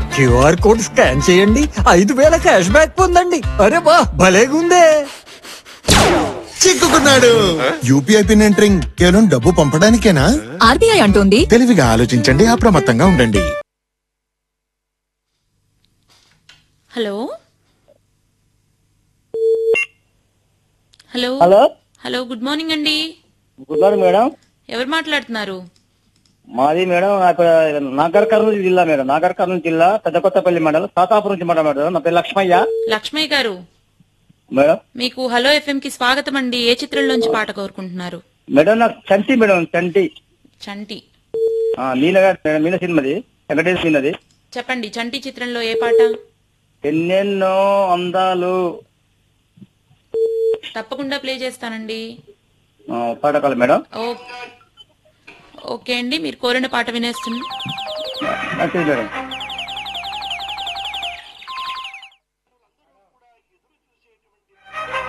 QR code scan చేయండి ఐదు వేల క్యాష్ బ్యాక్ పొందండి అరే బా భలేగుందే చిక్కుకున్నాడు యూపీఐ పిన్ ఎంటరింగ్ కేవలం డబ్బు పంపడానికేనా ఆర్బీఐ అంటోంది తెలివిగా ఆలోచించండి అప్రమత్తంగా ఉండండి hello hello hello hello good morning అండి గుడ్ మార్నింగ్ మేడం ఎవరు మాట్లాడుతున్నారు మాది మేడం నాకు నాగర్ కర్నూలు జిల్లా మేడం నాగర్ కర్నూలు జిల్లా పెద్ద కొత్తపల్లి మండలం సాతాపురం నుంచి మేడం మేడం నా పేరు లక్ష్మయ్య లక్ష్మయ్య గారు మేడం మీకు హలో ఎఫ్ఎం కి స్వాగతం అండి ఏ చిత్రంలోంచి పాట కోరుకుంటున్నారు మేడం నాకు చంటి మేడం చంటి చంటి ఆ, మీన గారు మేడం మీన సినిమాది వెంకటేష్ మీనది చెప్పండి చంటి చిత్రంలో ఏ పాట ఎన్నెన్నో అందాలు తప్పకుండా ప్లే చేస్తానండి ఆ, పాటకాలు మేడం ఓ ఓకే అండి మీరు కోరిన పాట వినేస్తున్నా మంచిది మేడం